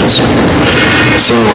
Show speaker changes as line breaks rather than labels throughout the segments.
السلام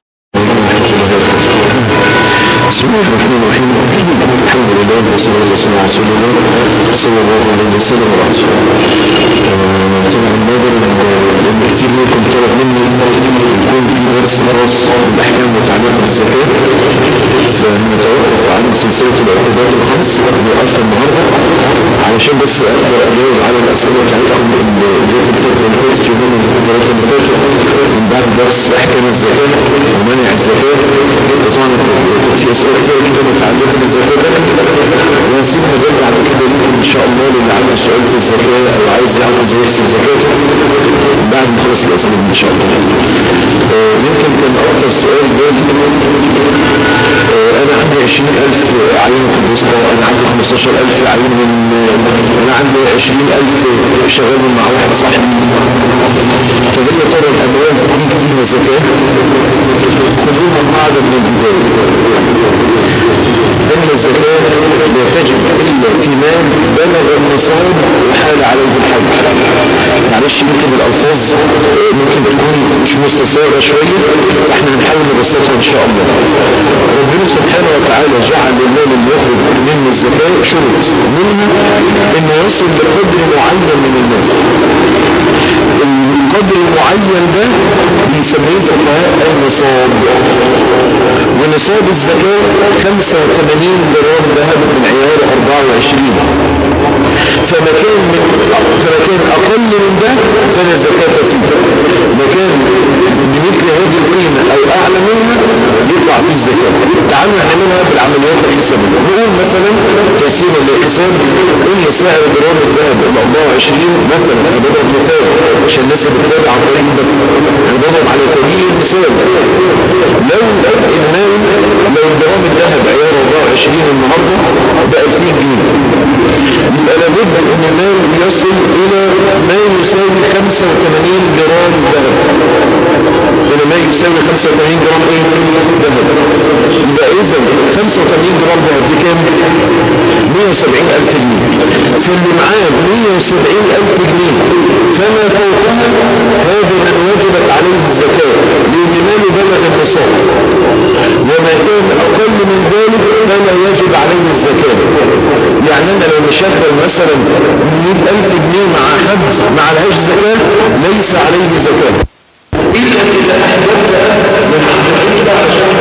بسم الله الرحمن الرحيم الحمد لله والصلاة والسلام على رسول الله صلى الله عليه وسلم وبعد طبعا نادر لان كتير منكم طلب مني يكون في درس خاص بالاحكام وتعليق الزكاة فنتوقف عن سلسلة العقوبات الخمس نوقف النهاردة علشان بس اقدر اجاوب على الاسئلة بتاعتكم اللي في الفترة اللي فاتت يومين من الفترات اللي فاتوا من بعد درس احكام الزكاة ومنع الزكاة طبعا في اسئلة كتير كده متعلقة بالزكاة ده وهنسيب مجال بعد كده ليكم ان شاء الله للي عنده سؤال في الزكاة او عايز يعرف ازاي يحسب زكاته بعد ما خلص الاسئلة ان شاء الله آه، يمكن كان اكتر سؤال بالي آه، انا عندي 20000 عين في الوسطى انا عندي 15000 عين من انا عندي 20000 شغال مع واحد صاحبي فزي يا ترى الاموال دي فيها زكاة خذوها قاعدة من البداية أن الزكاة لا تجب إلا في مال بلغ النصاب وحال عليه الحد معلش يمكن الألفاظ ممكن تكون مش مستصاغة شوية احنا هنحاول نبسطها إن شاء الله ربنا سبحانه وتعالى جعل المال اللي يخرج منه الزكاة شروط منها إنه يصل لقدر معين من المال القدر المعين ده بيسميه الفقهاء النصاب ونصاب الزكاة 85 جرام ذهب من عيار 24 فما كان من فما كان أقل من ده فلا زكاة فيه ما كان بمثل هذه القيمة أو أعلى منها يطلع فيه الزكاة تعالوا نعملها بالعمليات الحسابية نقول مثلا تسير للحساب إن سعر جرام الذهب ال 24 مثلا أنا بضرب مثال عشان الناس اللي بتتابع عن طريق البث أنا بضرب على سبيل المثال لو المال لو جرام الذهب عيار 24 النهارده ب 2000 جنيه يبقى لابد ان المال يصل الى ما يساوي 85 جرام ذهب الى ما يساوي 85 جرام ايه ذهب يبقى اذا 85 جرام ذهب دي كام 170 الف جنيه فاللي معاه 170 الف جنيه فما فوقها هذا من وجبت عليه الزكاه لان ماله بلغ النصاب وما كان اقل من ذلك فلا يجب عليه الزكاه يعني انا لو مشغل مثلا 100000 جنيه مع حد ما عليهاش زكاه ليس عليه زكاه الا اذا احببت انت من عند عشان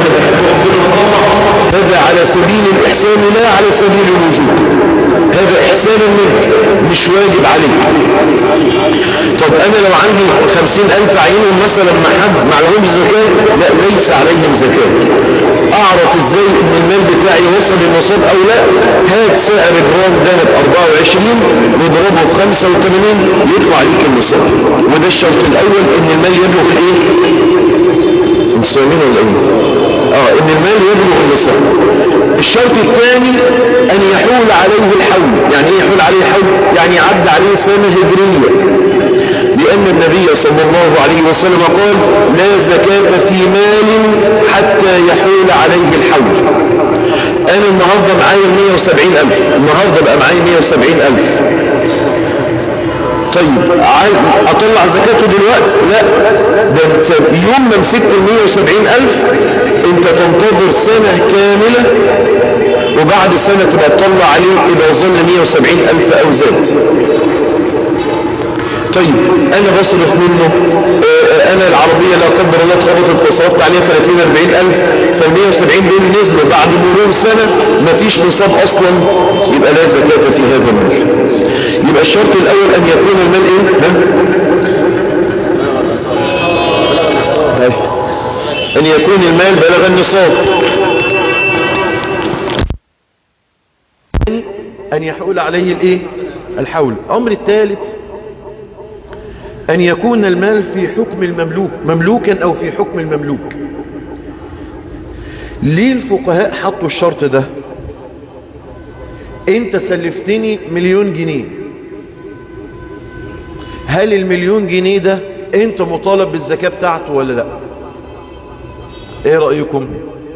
هذا على سبيل الاحسان لا على سبيل الوجوب هذا احسان منك مش واجب عليك طب انا لو عندي خمسين الف عينهم مثلا مع حد مع لهم زكاة لا ليس عليهم زكاة اعرف ازاي ان المال بتاعي وصل للنصاب او لا هات سعر جرام ذهب 24 واضربه في 85 يطلع ليك النصاب وده الشرط الاول ان المال يبلغ الايه مصابين ولا ايه اه ان المال يبلغ النصاب الشرط الثاني ان يحول عليه الحول يعني ايه يحول عليه الحول يعني يعد عليه سنة هجرية لأن النبي صلى الله عليه وسلم قال لا زكاة في مال حتى يحول عليه الحول أنا النهاردة معايا 170 ألف النهاردة بقى معايا 170 ألف طيب عايز أطلع زكاته دلوقتي لا ده انت يوم ما مسكت ال 170 ألف انت تنتظر سنة كاملة وبعد سنة تبقى تطلع عليه إذا ظل 170 ألف أو زاد طيب انا بصرف منه آه انا العربية لا قدر الله اتخبطت فصرفت عليها 30 40 الف فال 170 دول نزلوا بعد مرور سنة مفيش نصاب اصلا يبقى لا زكاة في هذا المال يبقى الشرط الاول ان يكون المال ايه ها؟ ان يكون المال بلغ النصاب ان يحول عليه الايه الحول الامر الثالث أن يكون المال في حكم المملوك مملوكا أو في حكم المملوك ليه الفقهاء حطوا الشرط ده انت سلفتني مليون جنيه هل المليون جنيه ده انت مطالب بالزكاة بتاعته ولا لا ايه رأيكم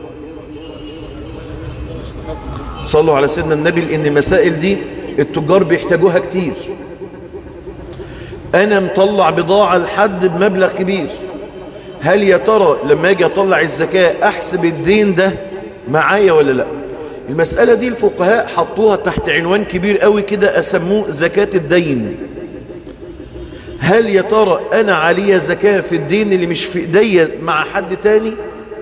صلوا على سيدنا النبي لان المسائل دي التجار بيحتاجوها كتير انا مطلع بضاعة لحد بمبلغ كبير
هل يا ترى لما اجي اطلع الزكاة احسب الدين ده معايا ولا لا المسألة دي الفقهاء حطوها تحت عنوان كبير قوي كده اسموه زكاة الدين هل يا ترى انا عليا زكاة في الدين اللي مش في ايديا مع حد تاني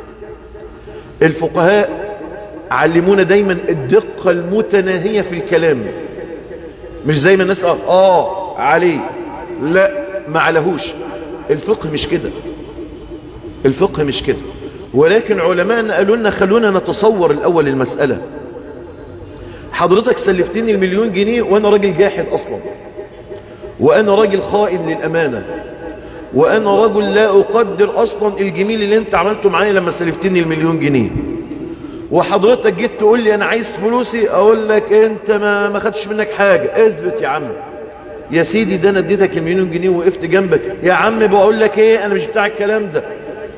الفقهاء علمونا دايما الدقة المتناهية في الكلام مش زي ما الناس قال اه عليه لا ما عليهوش الفقه مش كده الفقه مش كده ولكن علماءنا قالوا لنا خلونا نتصور الاول المسألة حضرتك سلفتني المليون جنيه وانا راجل جاحد اصلا وانا راجل خائن للامانة وانا رجل لا اقدر اصلا الجميل اللي انت عملته معايا لما سلفتني المليون جنيه وحضرتك جيت تقول لي انا عايز فلوسي اقول لك انت ما ما خدتش منك حاجة اثبت يا عم يا سيدي ده انا اديتك المليون جنيه وقفت جنبك يا عم بقول لك ايه انا مش بتاع الكلام ده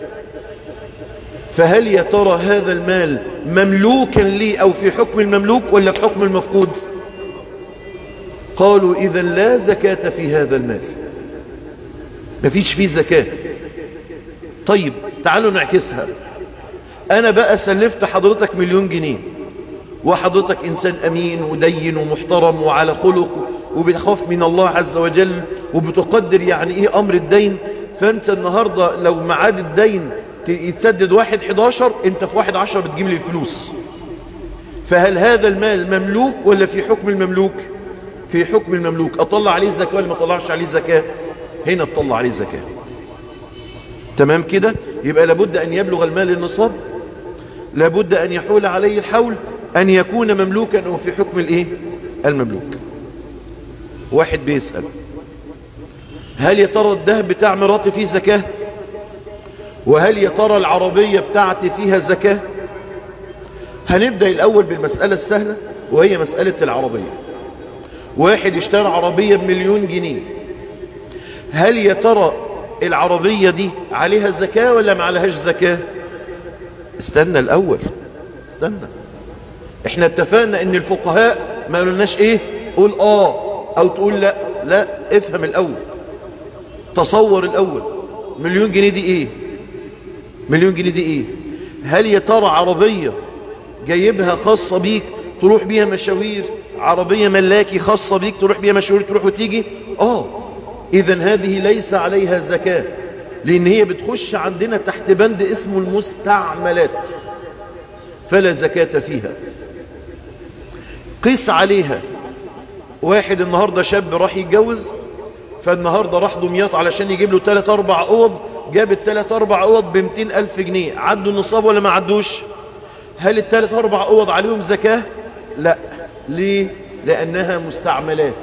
فهل يا ترى هذا المال مملوكا لي او في حكم المملوك ولا في حكم المفقود قالوا اذا لا زكاة في هذا المال مفيش فيه زكاة طيب تعالوا نعكسها انا بقى سلفت حضرتك مليون جنيه وحضرتك انسان امين ودين ومحترم وعلى خلق وبتخاف من الله عز وجل وبتقدر يعني ايه امر الدين فانت النهاردة لو معاد الدين يتسدد واحد حداشر انت في واحد عشر بتجيب لي الفلوس فهل هذا المال مملوك ولا في حكم المملوك في حكم المملوك اطلع عليه زكاة ولا ما اطلعش عليه زكاة هنا اطلع عليه زكاة تمام كده يبقى لابد ان يبلغ المال النصاب لابد ان يحول عليه الحول ان يكون مملوكا او في حكم الايه المملوك واحد بيسأل هل يا ترى الذهب بتاع مراتي فيه زكاة وهل يا ترى العربية بتاعتي فيها زكاة هنبدأ الاول بالمسألة السهلة وهي مسألة العربية واحد اشترى عربية بمليون جنيه هل يا ترى العربية دي عليها زكاة ولا ما عليهاش زكاة استنى الاول استنى احنا اتفقنا ان الفقهاء ما قلناش ايه قول اه او تقول لا لا افهم الاول تصور الاول مليون جنيه دي ايه مليون جنيه دي ايه هل يا ترى عربية جايبها خاصة بيك تروح بيها مشاوير عربية ملاكي خاصة بيك تروح بيها مشاوير تروح وتيجي اه اذا هذه ليس عليها زكاة لان هي بتخش عندنا تحت بند اسمه المستعملات فلا زكاة فيها قيس عليها واحد النهاردة شاب راح يتجوز فالنهاردة راح دمياط علشان يجيب له 3 4 اوض جاب الثلاث اربع اوض ب 200 الف جنيه عدوا النصاب ولا ما عدوش هل الثلاث اربع اوض عليهم زكاة لا ليه لانها مستعملات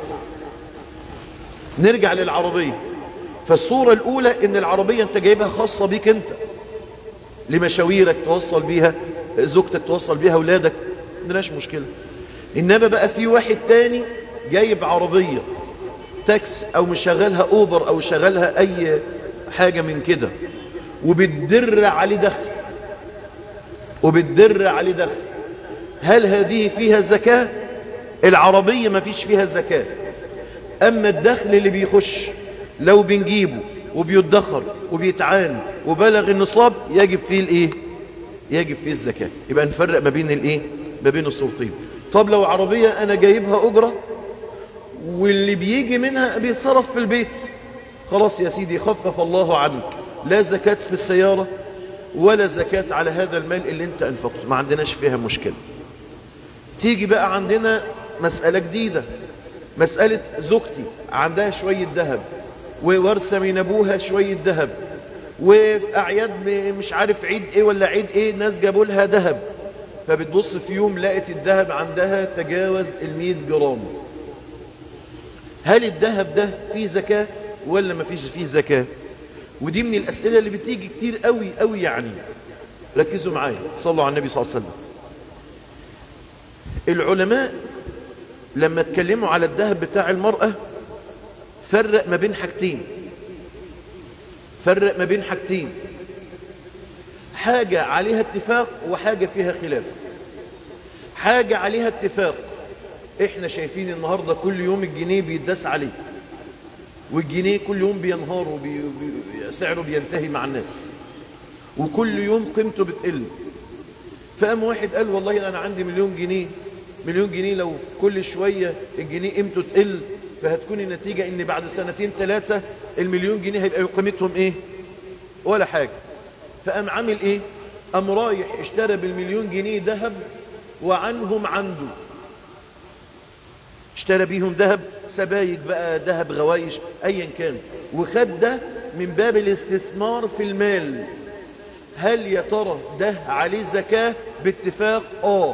نرجع للعربية فالصورة الاولى ان العربية انت جايبها خاصة بيك انت لمشاويرك توصل بيها زوجتك توصل بيها اولادك مدناش مشكلة انما بقى في واحد تاني جايب عربية تاكس او مشغلها اوبر او شغلها اي حاجة من كده وبتدر عليه دخل وبتدر عليه دخل هل هذه فيها زكاة العربية ما فيش فيها زكاة اما الدخل اللي بيخش لو بنجيبه وبيدخر وبيتعان وبلغ النصاب يجب فيه الايه يجب فيه الزكاة يبقى نفرق ما بين الايه ما بين الصورتين طب لو عربية انا جايبها اجرة واللي بيجي منها بيتصرف في البيت خلاص يا سيدي خفف الله عنك لا زكاة في السيارة ولا زكاة على هذا المال اللي انت انفقته ما عندناش فيها مشكلة تيجي بقى عندنا مسألة جديدة مسألة زوجتي عندها شوية ذهب وورثة من ابوها شوية ذهب وفي اعياد مش عارف عيد ايه ولا عيد ايه ناس جابوا لها ذهب فبتبص في يوم لقت الذهب عندها تجاوز المية جرام هل الذهب ده فيه زكاة ولا ما فيش فيه زكاة ودي من الأسئلة اللي بتيجي كتير قوي قوي يعني ركزوا معايا صلوا على النبي صلى الله عليه وسلم العلماء لما اتكلموا على الذهب بتاع المرأة فرق ما بين حاجتين فرق ما بين حاجتين حاجة عليها اتفاق وحاجة فيها خلاف حاجة عليها اتفاق احنا شايفين النهاردة كل يوم الجنيه بيداس عليه والجنيه كل يوم بينهار وسعره بينتهي مع الناس وكل يوم قيمته بتقل فقام واحد قال والله انا عندي مليون جنيه مليون جنيه لو كل شوية الجنيه قيمته تقل فهتكون النتيجة ان بعد سنتين ثلاثة المليون جنيه هيبقى قيمتهم ايه ولا حاجة فقام عامل ايه قام رايح اشترى بالمليون جنيه ذهب وعنهم عنده اشترى بيهم ذهب سبايك بقى ذهب غوايش ايا كان وخد ده من باب الاستثمار في المال هل يا ترى ده عليه زكاة باتفاق اه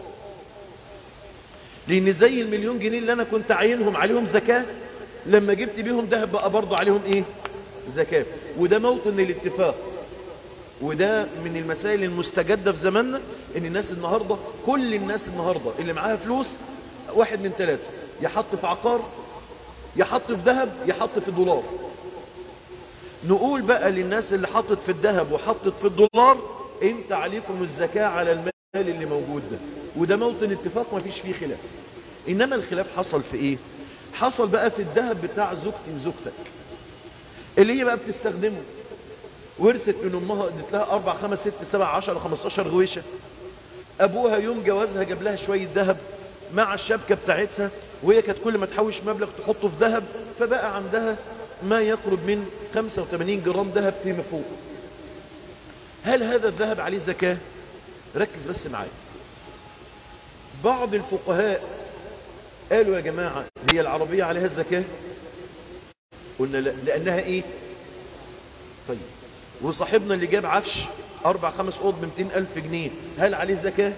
لان زي المليون جنيه اللي انا كنت عينهم عليهم زكاة لما جبت بيهم ذهب بقى برضه عليهم ايه زكاة وده موطن الاتفاق وده من المسائل المستجدة في زماننا ان الناس النهاردة كل الناس النهاردة اللي معاها فلوس واحد من ثلاثة يحط في عقار يحط في ذهب يحط في دولار نقول بقى للناس اللي حطت في الذهب وحطت في الدولار انت عليكم الزكاة على المال اللي موجود ده وده موطن اتفاق ما فيش فيه خلاف انما الخلاف حصل في ايه حصل بقى في الذهب بتاع زوجتي وزوجتك اللي هي بقى بتستخدمه ورثت من امها ادت لها اربع خمس ست سبع عشر خمستاشر غويشة ابوها يوم جوازها جاب لها شوية ذهب مع الشبكة بتاعتها وهي كانت كل ما تحوش مبلغ تحطه في ذهب فبقى عندها ما يقرب من 85 جرام ذهب فيما فوق هل هذا الذهب عليه زكاة ركز بس معايا بعض الفقهاء قالوا يا جماعة هي العربية عليها الزكاة قلنا لا لأنها ايه طيب وصاحبنا اللي جاب عفش أربع خمس أوض ب 200 ألف جنيه هل عليه زكاة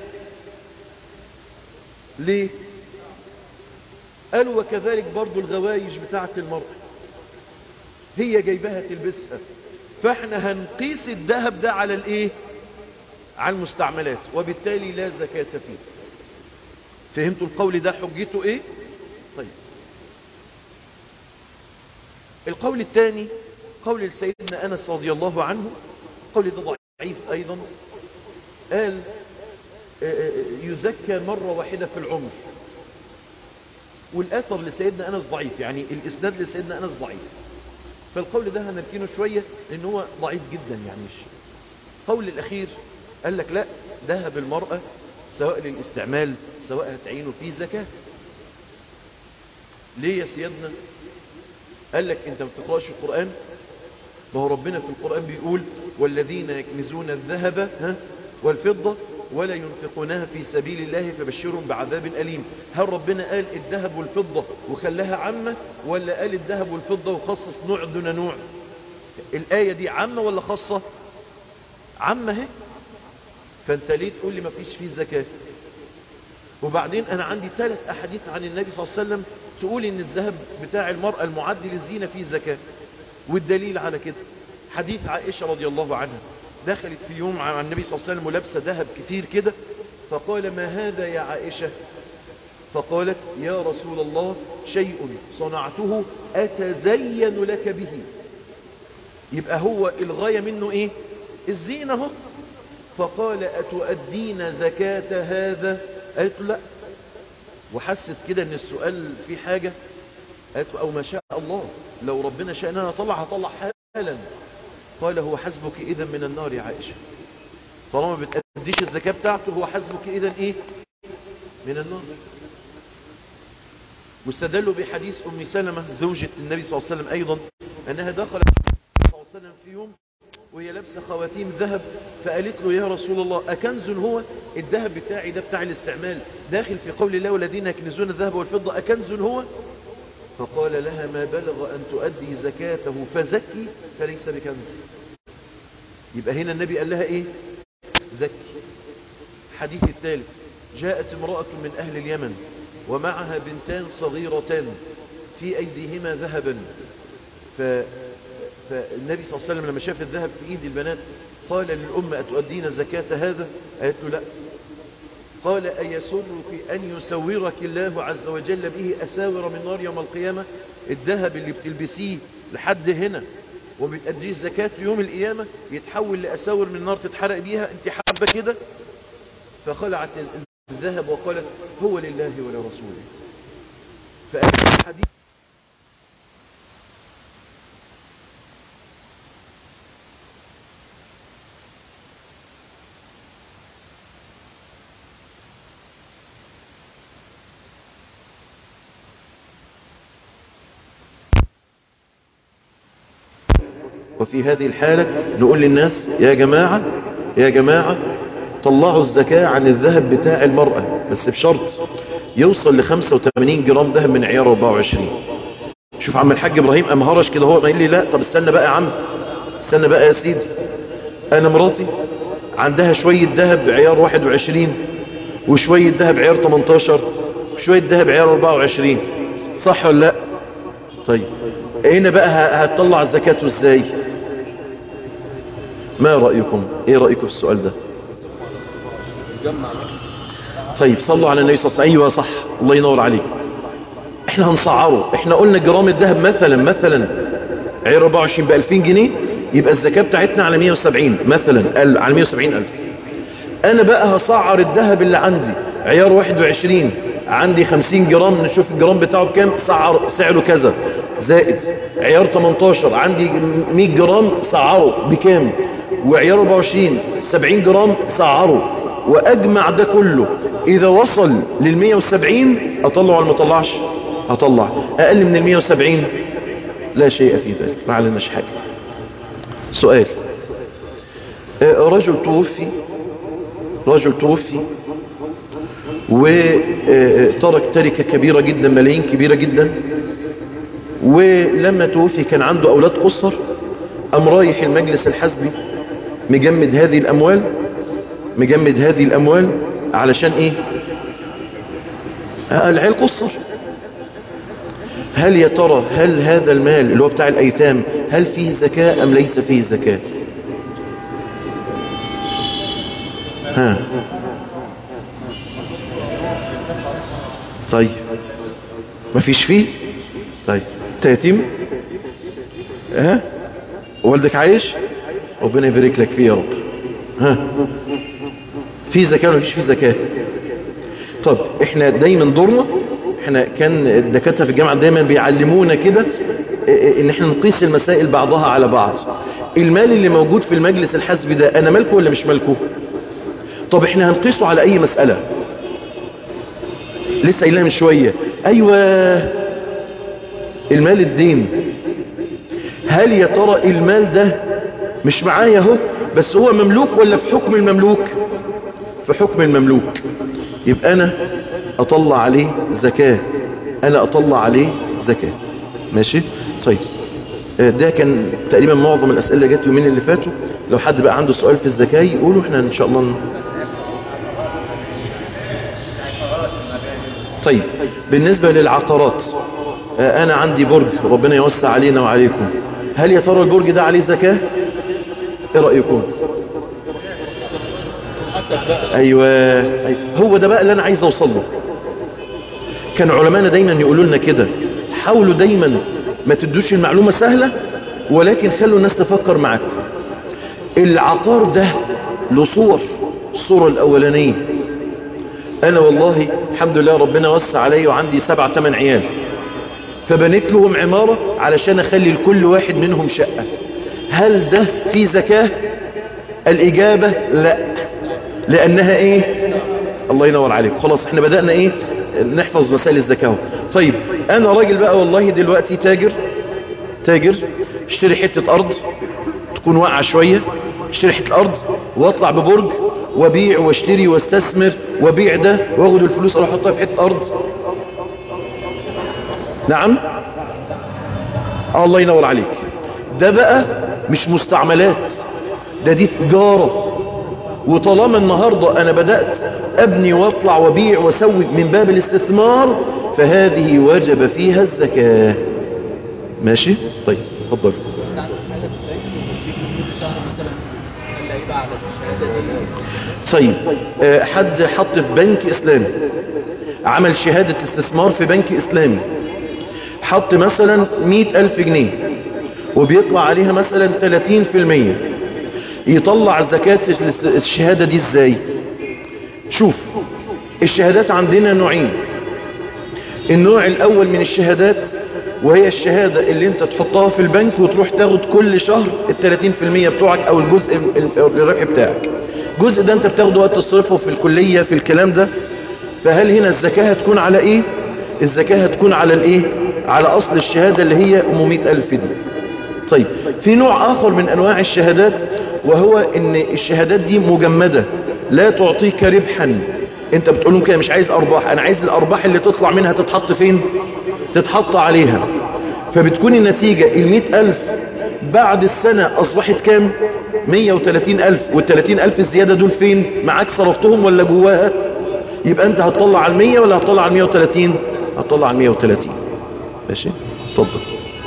ليه قالوا وكذلك برضو الغوايش بتاعة المرأة هي جايبها تلبسها فاحنا هنقيس الذهب ده على الايه على المستعملات وبالتالي لا زكاة فيه فهمتوا القول ده حجته ايه طيب القول الثاني قول سيدنا أنس رضي الله عنه قول ده ضعيف أيضا قال يزكى مرة واحدة في العمر والآثر لسيدنا أنس ضعيف يعني الإسناد لسيدنا أنس ضعيف فالقول ده هنركنه شوية لأن هو ضعيف جدا يعني مش قول الأخير قال لك لا ذهب المرأة سواء للاستعمال سواء هتعينه فيه زكاة ليه يا سيدنا قال لك انت ما بتقرأش القرآن ما هو ربنا في القرآن بيقول والذين يكنزون الذهب ها والفضة ولا ينفقونها في سبيل الله فبشرهم بعذاب أليم هل ربنا قال الذهب والفضة وخلاها عامة ولا قال الذهب والفضة وخصص نوع دون نوع الآية دي عامة ولا خاصة عامة هي فانت ليه تقول لي ما فيش فيه زكاة وبعدين انا عندي ثلاث احاديث عن النبي صلى الله عليه وسلم تقول ان الذهب بتاع المرأة المعد للزينة فيه زكاة والدليل على كده حديث عائشة رضي الله عنها دخلت في يوم مع النبي صلى الله عليه وسلم ولابسه ذهب كتير كده فقال ما هذا يا عائشة فقالت يا رسول الله شيء صنعته أتزين لك به يبقى هو الغاية منه ايه الزينة هو فقال أتؤدين زكاة هذا قالت له لا وحست كده ان السؤال فيه حاجة قالت له او ما شاء الله لو ربنا شاء ان انا اطلع هطلع حالا قال هو حسبك اذا من النار يا عائشة طالما بتأديش الزكاة بتاعته هو حسبك اذا ايه من النار واستدلوا بحديث ام سلمة زوجة النبي صلى الله عليه وسلم ايضا انها دخلت صلى الله عليه وسلم في يوم وهي لابسه خواتيم ذهب فقالت له يا رسول الله أكنز هو الذهب بتاعي ده بتاع الاستعمال داخل في قول الله والذين يكنزون الذهب والفضة أكنز هو فقال لها ما بلغ أن تؤدي زكاته فزكي فليس بكنز يبقى هنا النبي قال لها إيه زكي حديث الثالث جاءت امرأة من أهل اليمن ومعها بنتان صغيرتان في أيديهما ذهبا ف فالنبي صلى الله عليه وسلم لما شاف الذهب في ايد البنات قال للأم أتؤدين زكاة هذا قالت له لا قال أيسرك أن يسورك الله عز وجل به أساور من نار يوم القيامة الذهب اللي بتلبسيه لحد هنا وبتأديه زكاة يوم القيامة يتحول لأساور من نار تتحرق بيها انت حابة كده فخلعت الذهب وقالت هو لله ولرسوله فأجل الحديث وفي هذه الحالة نقول للناس يا جماعة يا جماعة طلعوا الزكاة عن الذهب بتاع المرأة بس بشرط يوصل ل 85 جرام ذهب من عيار 24 شوف عم الحاج ابراهيم قام هرش كده هو قايل لي لا طب استنى بقى يا عم استنى بقى يا سيدي انا مراتي عندها شوية ذهب عيار 21 وشوية ذهب عيار 18 وشوية ذهب عيار 24 صح ولا لا طيب هنا بقى هتطلع زكاته ازاي ما رأيكم ايه رأيكم في السؤال ده طيب صلوا على النبي صلى الله عليه وسلم ايوه صح الله ينور عليك احنا هنسعره احنا قلنا جرام الذهب مثلا مثلا عيار 24 ب 2000 جنيه يبقى الزكاة بتاعتنا على 170 مثلا على 170 ألف أنا بقى هسعر الذهب اللي عندي عيار 21 عندي 50 جرام نشوف الجرام بتاعه بكام سعر سعره كذا زائد عيار 18 عندي 100 جرام سعره بكام وعيار 24 70 جرام سعره وأجمع ده كله إذا وصل لل 170 أطلع ولا ما أطلعش أطلع أقل من ال 170 لا شيء في ذلك ما عليناش حاجة سؤال رجل توفي رجل توفي وترك تركة كبيرة جدا ملايين كبيرة جدا ولما توفي كان عنده أولاد قصر أم رايح المجلس الحزبي مجمد هذه الأموال مجمد هذه الأموال علشان إيه العيال قصر هل يا ترى هل هذا المال اللي هو بتاع الأيتام هل فيه زكاة أم ليس فيه زكاة ها طيب ما فيش فيه طيب تيتيم ها والدك عايش ربنا يبارك لك فيه يا رب ها في زكاة ولا فيش فيه زكاة طب احنا دايما دورنا احنا كان الدكاتره في الجامعه دايما بيعلمونا كده ان احنا نقيس المسائل بعضها على بعض المال اللي موجود في المجلس الحزبي ده انا ملكه ولا مش ملكه طب احنا هنقيسه على اي مسألة لسه قايلها من شوية ايوه المال الدين هل يا ترى المال ده مش معايا اهو بس هو مملوك ولا في حكم المملوك في حكم المملوك يبقى انا اطلع عليه زكاة انا اطلع عليه زكاة ماشي طيب ده كان تقريبا معظم الاسئله اللي جت يومين اللي فاتوا لو حد بقى عنده سؤال في الزكاه يقولوا احنا ان شاء الله ن... طيب بالنسبه للعقارات انا عندي برج ربنا يوسع علينا وعليكم هل يا ترى البرج ده عليه زكاه ايه رايكم ايوه, أيوة. هو ده بقى اللي انا عايز اوصل له كان علماءنا دايما يقولوا لنا كده حاولوا دايما ما تدوش المعلومة سهلة ولكن خلوا الناس تفكر معاكم العقار ده له صور الصورة الأولانية أنا والله الحمد لله ربنا وسع علي وعندي سبع ثمان عيال فبنيت لهم عمارة علشان أخلي لكل واحد منهم شقة هل ده في زكاة الإجابة لا لأنها إيه الله ينور عليك خلاص احنا بدأنا إيه نحفظ مسائل الزكاة طيب انا راجل بقى والله دلوقتي تاجر تاجر اشتري حتة ارض تكون واقعة شوية اشتري حتة الارض واطلع ببرج وبيع واشتري واستثمر وبيع ده واخد الفلوس اروح احطها في حتة ارض نعم آه الله ينور عليك ده بقى مش مستعملات ده دي تجارة وطالما النهاردة انا بدأت ابني واطلع وبيع واسوي من باب الاستثمار فهذه وجب فيها الزكاة ماشي طيب اتفضل طيب أه حد حط في بنك اسلامي عمل شهادة استثمار في بنك اسلامي حط مثلا مئة الف جنيه وبيطلع عليها مثلا تلاتين في المية يطلع زكاة الشهادة دي ازاي شوف الشهادات عندنا نوعين النوع الاول من الشهادات وهي الشهادة اللي انت تحطها في البنك وتروح تاخد كل شهر التلاتين في المية بتوعك او الجزء الربح بتاعك الجزء ده انت بتاخده وقت تصرفه في الكلية في الكلام ده فهل هنا الزكاة هتكون على ايه الزكاة هتكون على الايه على اصل الشهادة اللي هي ام مئة الف دي طيب في نوع آخر من أنواع الشهادات وهو ان الشهادات دي مجمدة لا تعطيك ربحا انت بتقول لهم كده مش عايز أرباح أنا عايز الأرباح اللي تطلع منها تتحط فين تتحط عليها فبتكون النتيجة المئة ألف بعد السنة أصبحت كام مية وتلاتين ألف والتلاتين ألف الزيادة دول فين معاك صرفتهم ولا جواها يبقى أنت هتطلع على المية ولا هتطلع على المية وتلاتين هتطلع على المية وتلاتين ماشي اتفضل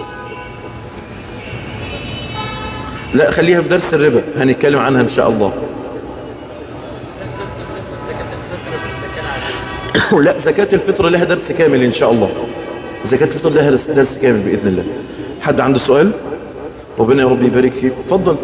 لا خليها في درس الربا هنتكلم عنها ان شاء الله لا زكاة الفطر لها درس كامل ان شاء الله زكاة الفطر لها درس كامل بإذن الله حد عنده سؤال ربنا يا رب يبارك فيك اتفضل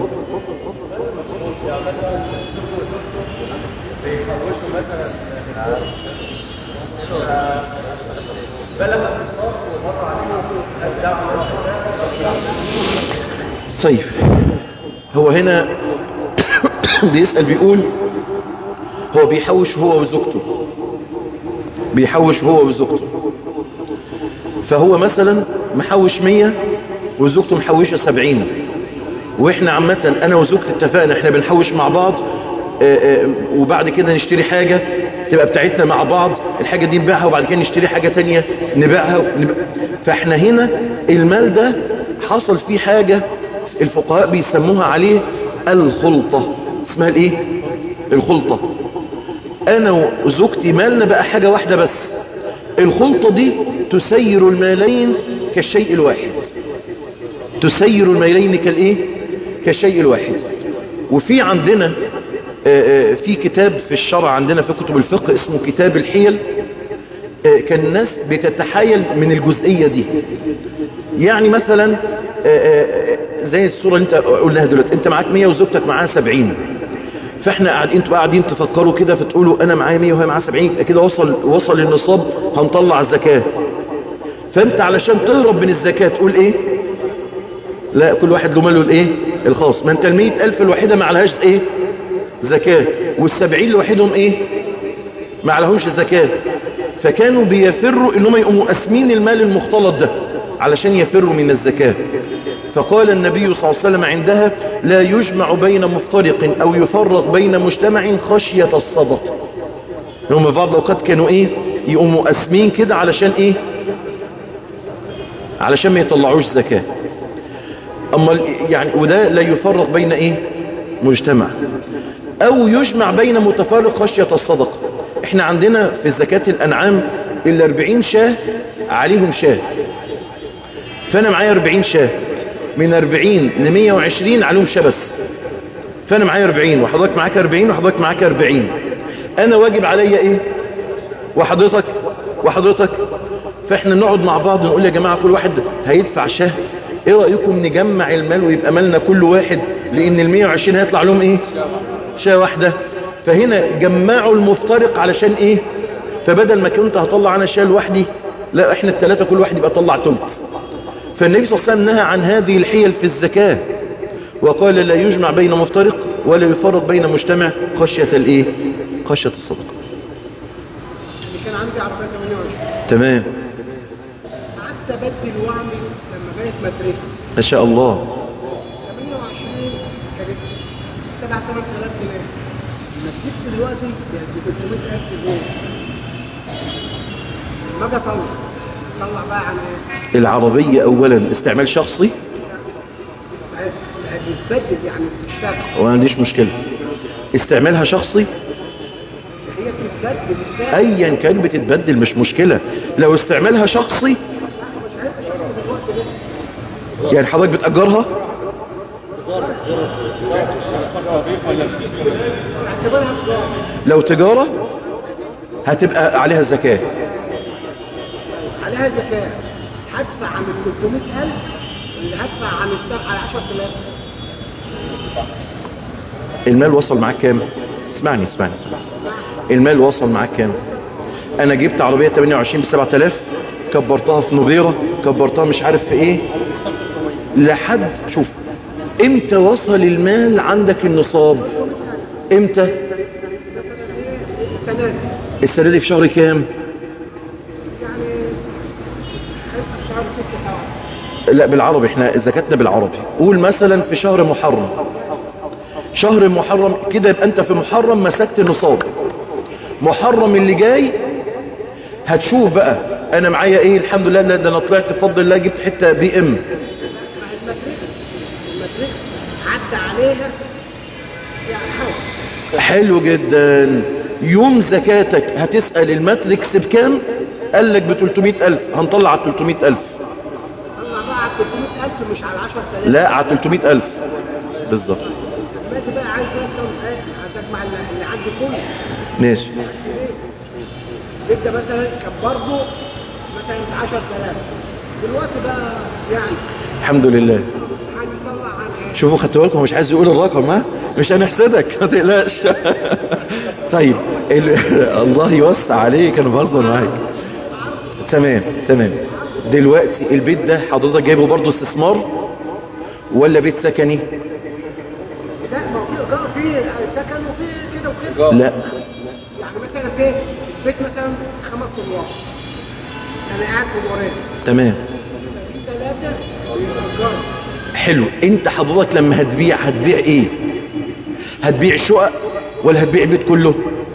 طيب هو هنا بيسأل بيقول هو بيحوش هو وزوجته بيحوش هو وزوجته فهو مثلا محوش مية وزوجته محوشة سبعين واحنا عامة انا وزوجتي اتفقنا احنا بنحوش مع بعض آآ آآ وبعد كده نشتري حاجة تبقى بتاعتنا مع بعض الحاجة دي نبيعها وبعد كده نشتري حاجة تانية نبيعها ونبيع. فاحنا هنا المال ده حصل فيه حاجة الفقهاء بيسموها عليه الخلطة اسمها الايه الخلطة انا وزوجتي مالنا بقى حاجة واحدة بس الخلطة دي تسير المالين كالشيء الواحد تسير المالين كالايه كالشيء الواحد وفي عندنا في كتاب في الشرع عندنا في كتب الفقه اسمه كتاب الحيل كان الناس بتتحايل من الجزئية دي يعني مثلا زي الصورة اللي انت قلناها دلوقتي انت معاك 100 وزوجتك معاها 70 فاحنا قاعدين انتوا قاعدين تفكروا كده فتقولوا انا معايا 100 وهي معاها 70 كده وصل وصل النصاب هنطلع الزكاة فانت علشان تهرب من الزكاة تقول ايه لا كل واحد له ماله الايه الخاص ما انت ال ألف الوحيدة ما عليهاش ايه زكاة والسبعين لوحدهم ايه ما عليهمش زكاة فكانوا بيفروا انهم يقوموا قاسمين المال المختلط ده علشان يفروا من الزكاة فقال النبي صلى الله عليه وسلم عندها لا يجمع بين مفترق او يفرق بين مجتمع خشية الصدقة هم في بعض الاوقات كانوا ايه يقوموا قاسمين كده علشان ايه علشان ما يطلعوش زكاة اما يعني وده لا يفرق بين ايه مجتمع او يجمع بين متفرق خشية الصدقة احنا عندنا في زكاة الانعام ال 40 شاه عليهم شاه فانا معايا 40 شاه من 40 ل 120 عليهم شاه بس فانا معايا 40 وحضرتك معاك 40 وحضرتك معاك 40 انا واجب عليا ايه وحضرتك وحضرتك فاحنا نقعد مع بعض ونقول يا جماعة كل واحد هيدفع شاه ايه رأيكم نجمع المال ويبقى مالنا كل واحد لان ال 120 هيطلع لهم ايه شاه واحدة فهنا جمعوا المفترق علشان ايه فبدل ما كنت هطلع انا شاه لوحدي لا احنا الثلاثة كل واحد يبقى طلع تلت فالنبي صلى الله عليه وسلم نهى عن هذه الحيل في الزكاة وقال لا يجمع بين مفترق ولا يفرق بين مجتمع خشية الايه خشية الصدقة
كان عندي عربية 28
تمام
قعدت ابدل واعمل لما بقت مدرسة
ما شاء الله
28 كانت تبع 8000 جنيه لما جبت دلوقتي يعني 300000 جنيه لما اجي اطلع اطلع بقى عن ايه؟
العربية اولا استعمال شخصي
بقت بقت بتبدل يعني بتشتغل
وما عنديش مشكلة استعمالها شخصي
هي بتتبدل ازاي؟
ايا كان بتتبدل مش مشكلة لو استعمالها شخصي يعني حضرتك بتأجرها
اعتبرها تجارة
لو تجارة هتبقى عليها زكاة
عليها زكاة هدفع عن ال 300000 اللي هدفع عن السبعة على 10000
المال وصل معاك كام اسمعني اسمعني اسمعني المال وصل معاك كام انا جبت عربية 28 ب 7000 كبرتها في نبيرة كبرتها مش عارف في ايه لحد شوف امتى وصل المال عندك النصاب امتى
السنة دي
السنة دي في شهر كام
يعني حتى في شهر 6 7
لا بالعربي احنا زكاتنا بالعربي قول مثلا في شهر محرم شهر محرم كده يبقى انت في محرم مسكت النصاب محرم اللي جاي هتشوف بقى انا معايا ايه الحمد لله لا ده انا طلعت بفضل الله جبت حته بي ام
المدرسة المدرسة عدى عليها يعني حاجة
حلو جدا يوم زكاتك هتسأل الماتريكس بكام قال لك ب 300000 هنطلع على 300000
طلع بقى على 300000 مش على 10000
لا على 300000 بالظبط
دلوقتي بقى عايز مثلا ايه هتجمع اللي اللي عندي كله
ماشي
يبدا مثلا كان برضه مثلا 10000 دلوقتي بقى يعني
الحمد لله
هنطلع عن ايه؟
شوفوا خدتوا بالكم مش عايز يقول الرقم ها مش هنحسدك ما تقلقش طيب ال... الله يوسع عليك انا بهزر معاك تمام تمام دلوقتي البيت ده حضرتك جايبه برضه استثمار ولا بيت سكني
لا ما هو في ايجار في سكن وفي كده وكده
لا
يعني مثلا في بيت مثلا خمس ادوار انا قاعد في دورين
تمام
في ثلاثه ايجار
حلو انت حضرتك لما هتبيع هتبيع ايه هتبيع شقق ولا هتبيع البيت كله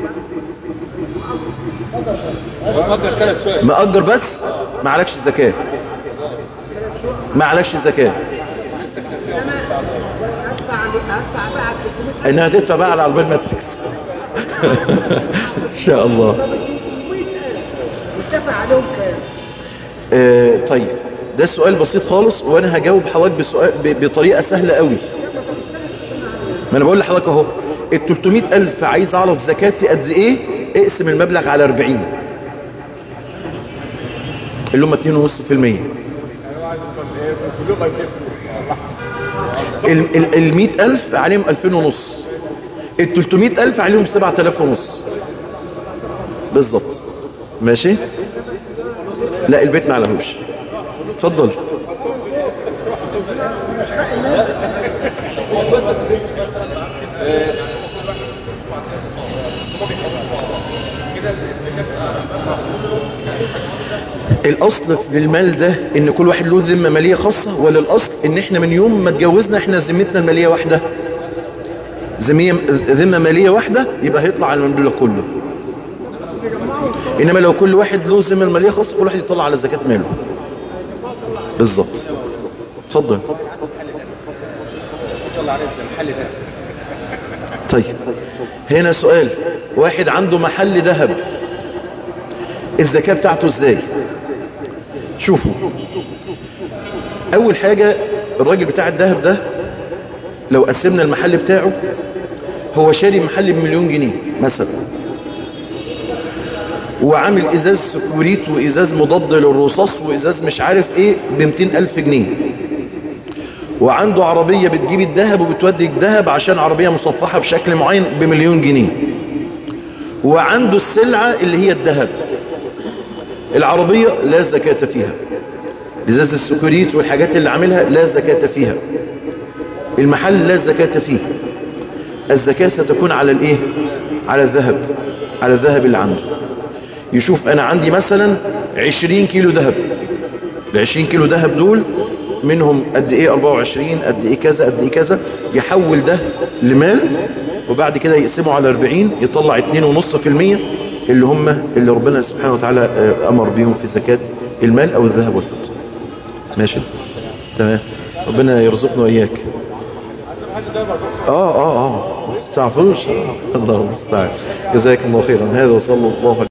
مقدر ثلاث شوية
مأجر بس ما عليكش الزكاة ما عليكش الزكاة
انما ادفع ادفع بقى على 300
انها تدفع بقى على عربية ماتريكس ان شاء الله
متفق عليهم كام؟
آه طيب ده سؤال بسيط خالص وانا هجاوب حضرتك بسؤال ب- بطريقة سهلة قوي ما انا بقول لحضرتك اهو ال 300 الف عايز اعرف زكاتي قد ايه اقسم المبلغ على 40 اللي هم 2.5% ال ال- ال 100 الف عليهم 2000 ونص ال 300 الف عليهم 7000 ونص بالظبط ماشي لا البيت ما عليهوش اتفضل الاصل في المال ده ان كل واحد له ذمه ماليه خاصه ولا الاصل ان احنا من يوم ما اتجوزنا احنا ذمتنا الماليه واحده ذميه ذمه ماليه واحده يبقى هيطلع على المبلغ كله انما لو كل واحد له ذمه ماليه خاصه كل واحد يطلع على زكاه ماله بالظبط اتفضل
طلع عليه المحل ده
طيب هنا سؤال واحد عنده محل ذهب الزكاة بتاعته ازاي شوفوا اول حاجة الراجل بتاع الذهب ده لو قسمنا المحل بتاعه هو شاري محل بمليون جنيه مثلا وعامل ازاز سكوريت وازاز مضاد للرصاص وازاز مش عارف ايه ب الف جنيه وعنده عربية بتجيب الذهب وبتودي الذهب عشان عربية مصفحة بشكل معين بمليون جنيه وعنده السلعة اللي هي الذهب العربية لا زكاة فيها ازاز السكريت والحاجات اللي عاملها لا زكاة فيها المحل لا زكاة فيه الزكاة ستكون على الايه على الذهب على الذهب اللي عنده يشوف انا عندي مثلا 20 كيلو ذهب ال 20 كيلو ذهب دول منهم قد ايه 24 قد ايه كذا قد ايه كذا يحول ده لمال وبعد كده يقسمه على 40 يطلع 2.5% اللي هم اللي ربنا سبحانه وتعالى آه، امر بيهم في زكاة المال او الذهب والفضة ماشي تمام ربنا يرزقنا واياك اه اه اه ما تعرفوش آه. الله المستعان جزاك الله خيرا هذا وصلى الله عليه